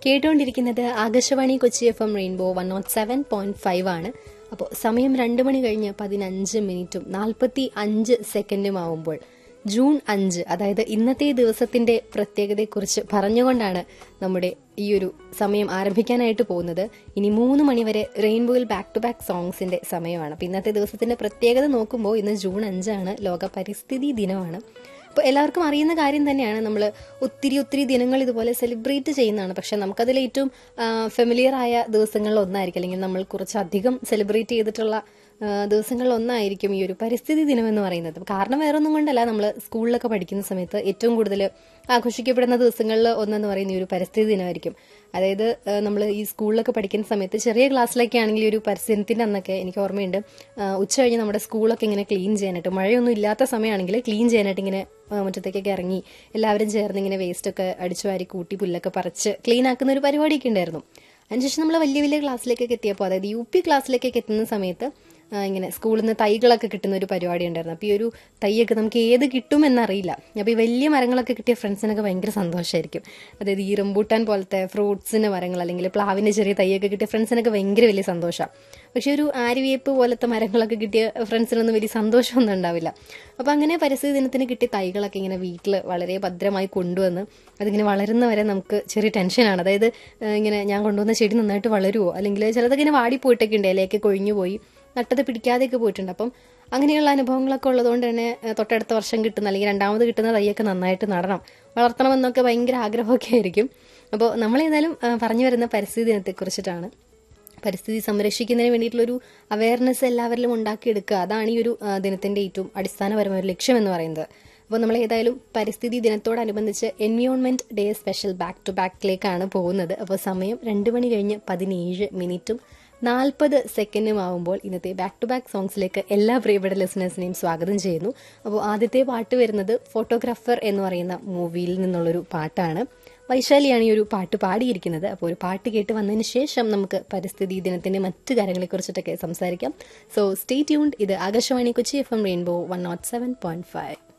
കേട്ടുകൊണ്ടിരിക്കുന്നത് Akashvani Kochi F M rainbow one nought seven point five ആണ് അപ്പോൾ സമയം രണ്ട് മണി കഴിഞ്ഞ് പതിനഞ്ച് മിനിറ്റും നാൽപ്പത്തി അഞ്ച് സെക്കൻഡും ആവുമ്പോൾ ജൂൺ അഞ്ച് അതായത് ഇന്നത്തെ ദിവസത്തിന്റെ പ്രത്യേകതയെക്കുറിച്ച് പറഞ്ഞുകൊണ്ടാണ് നമ്മുടെ ഈ ഒരു സമയം ആരംഭിക്കാനായിട്ട് പോകുന്നത് ഇനി മൂന്ന് മണിവരെ റെയിൻബോയിൽ ബാക്ക് ടു ബാക്ക് സോങ്സിന്റെ സമയമാണ് അപ്പോൾ ഇന്നത്തെ ദിവസത്തിന്റെ പ്രത്യേകത നോക്കുമ്പോൾ ഇന്ന് ജൂൺ അഞ്ചാണ് ലോക പരിസ്ഥിതി ദിനമാണ് അപ്പോൾ എല്ലാവർക്കും അറിയുന്ന കാര്യം തന്നെയാണ് നമ്മൾ ഒത്തിരി ഒത്തിരി ദിനങ്ങൾ ഇതുപോലെ സെലിബ്രേറ്റ് ചെയ്യുന്നതാണ് പക്ഷെ നമുക്കതിൽ ഏറ്റവും ഫെമിലിയർ ആയ ദിവസങ്ങളിൽ ഒന്നായിരിക്കും അല്ലെങ്കിൽ നമ്മൾ കുറച്ചധികം സെലിബ്രേറ്റ് ചെയ്തിട്ടുള്ള ആ, ദിവസങ്ങളിൽ ഒന്നായിരിക്കും ഈ ഒരു പരിസ്ഥിതി ദിനം എന്ന് പറയുന്നത് കാരണം വേറെ ഒന്നും കൊണ്ടല്ല നമ്മൾ സ്കൂളിലൊക്കെ പഠിക്കുന്ന സമയത്ത് ഏറ്റവും കൂടുതൽ ആഘോഷിക്കപ്പെടുന്ന ദിവസങ്ങളിൽ ഒന്നെന്ന് പറയുന്ന ഈ ഒരു പരിസ്ഥിതി ദിനമായിരിക്കും അതായത് നമ്മൾ ഈ സ്കൂളിലൊക്കെ പഠിക്കുന്ന സമയത്ത് ചെറിയ ക്ലാസ്സിലൊക്കെ ആണെങ്കിൽ ഈ ഒരു പരിസ്ഥിതിന്റെ അന്നൊക്കെ എനിക്ക് ഓർമ്മയുണ്ട് ആ, ഉച്ച കഴിഞ്ഞ് നമ്മുടെ സ്കൂളൊക്കെ ഇങ്ങനെ ക്ലീൻ ചെയ്യാനായിട്ട് മഴയൊന്നും ഇല്ലാത്ത സമയമാണെങ്കിൽ ക്ലീൻ ചെയ്യാനായിട്ട് ഇങ്ങനെ ആ, മുറ്റത്തേക്കൊക്കെ ഇറങ്ങി എല്ലാവരും ചേർന്ന് ഇങ്ങനെ വേസ്റ്റ് ഒക്കെ അടിച്ചു വാരി കൂട്ടി പുല്ലൊക്കെ പറിച്ച് ക്ലീൻ ആക്കുന്ന ഒരു പരിപാടിയൊക്കെ ഉണ്ടായിരുന്നു അതിനുശേഷം നമ്മൾ വലിയ വലിയ ക്ലാസ്സിലേക്കൊക്കെ എത്തിയപ്പോൾ അതായത് യു പി ക്ലാസ്സിലേക്കൊക്കെ എത്തുന്ന സമയത്ത് ആ, ഇങ്ങനെ സ്കൂളിൽ നിന്ന് തൈകളൊക്കെ കിട്ടുന്ന ഒരു പരിപാടി ഉണ്ടായിരുന്നു അപ്പോൾ ഈ ഒരു തൈയൊക്കെ നമുക്ക് ഏത് കിട്ടും എന്നറിയില്ല അപ്പോൾ ഈ വലിയ മരങ്ങളൊക്കെ കിട്ടിയ ഫ്രണ്ട്സിനൊക്കെ ഭയങ്കര സന്തോഷമായിരിക്കും അതായത് ഈ റംബൂട്ടാൻ പോലത്തെ ഫ്രൂട്ട്സിന്റെ മരങ്ങൾ അല്ലെങ്കിൽ പ്ലാവിന്റെ ചെറിയ തൈയൊക്കെ കിട്ടിയ ഫ്രണ്ട്സിനൊക്കെ ഭയങ്കര വലിയ സന്തോഷമാണ് പക്ഷെ ഒരു ആര്യവേപ്പ് പോലത്തെ മരങ്ങളൊക്കെ കിട്ടിയ ഫ്രണ്ട്സിനൊന്നും വലിയ സന്തോഷമൊന്നും ഉണ്ടാവില്ല അപ്പോൾ അങ്ങനെ പരിസ്ഥിതി ദിനത്തിന് കിട്ടിയ തൈകളൊക്കെ ഇങ്ങനെ വീട്ടിൽ വളരെ ഭദ്രമായി കൊണ്ടുവന്ന് അതിങ്ങനെ വളരുന്നവരെ നമുക്ക് ചെറിയ ടെൻഷനാണ് അതായത് ഏഹ് ഇങ്ങനെ ഞാൻ കൊണ്ടുവന്ന ചെടി നന്നായിട്ട് വളരുമോ അല്ലെങ്കിൽ ചിലതൊക്കെ ഇങ്ങനെ വാടിപ്പോയിട്ടൊക്കെ ഉണ്ട് ഇലയൊക്കെ കൊഴിഞ്ഞു പോയി നട്ടത് പിടിക്കാതെയൊക്കെ പോയിട്ടുണ്ട് അപ്പം അങ്ങനെയുള്ള അനുഭവങ്ങളൊക്കെ ഉള്ളതുകൊണ്ട് തന്നെ ഏഹ് തൊട്ടടുത്ത വർഷം കിട്ടുന്ന അല്ലെങ്കിൽ രണ്ടാമത് കിട്ടുന്ന തൈയൊക്കെ നന്നായിട്ട് നടണം വളർത്തണമെന്നൊക്കെ ഭയങ്കര ആഗ്രഹമൊക്കെ ആയിരിക്കും അപ്പോൾ നമ്മളേതായാലും ഏഹ് പറഞ്ഞു വരുന്ന പരിസ്ഥിതി ദിനത്തെക്കുറിച്ചിട്ടാണ് പരിസ്ഥിതി സംരക്ഷിക്കുന്നതിന് വേണ്ടിയിട്ടുള്ളൊരു അവയർനെസ് എല്ലാവരിലും ഉണ്ടാക്കിയെടുക്കുക അതാണ് ഈ ഒരു ആ, ദിനത്തിന്റെ ഏറ്റവും അടിസ്ഥാനപരമായ ഒരു ലക്ഷ്യം എന്ന് പറയുന്നത് അപ്പോൾ നമ്മൾ ഏതായാലും പരിസ്ഥിതി ദിനത്തോടനുബന്ധിച്ച് environment day special back to ബാക്കിലേക്കാണ് പോകുന്നത് അപ്പോൾ സമയം രണ്ട് മണി കഴിഞ്ഞ് പതിനേഴ് മിനിറ്റും നാൽപ്പത് സെക്കൻഡും ആവുമ്പോൾ ഇന്നത്തെ ബാക്ക് ടു ബാക്ക് സോങ്സിലേക്ക് എല്ലാ പ്രിയപ്പെട്ട ലിസണേഴ്സിനെയും സ്വാഗതം ചെയ്യുന്നു അപ്പോൾ ആദ്യത്തെ പാട്ട് വരുന്നത് ഫോട്ടോഗ്രാഫർ എന്ന് പറയുന്ന മൂവിയിൽ നിന്നുള്ളൊരു പാട്ടാണ് വൈശാലിയാണ് ഈ ഒരു പാട്ട് പാടിയിരിക്കുന്നത് അപ്പോൾ ഒരു പാട്ട് കേട്ട് വന്നതിന് ശേഷം നമുക്ക് പരിസ്ഥിതി ദിനത്തിന്റെ മറ്റു കാര്യങ്ങളെക്കുറിച്ചിട്ടൊക്കെ സംസാരിക്കാം സോ സ്റ്റേ ട്യൂൺഡ് ഇത് Akashvani Kochi F M rainbow one nought seven point five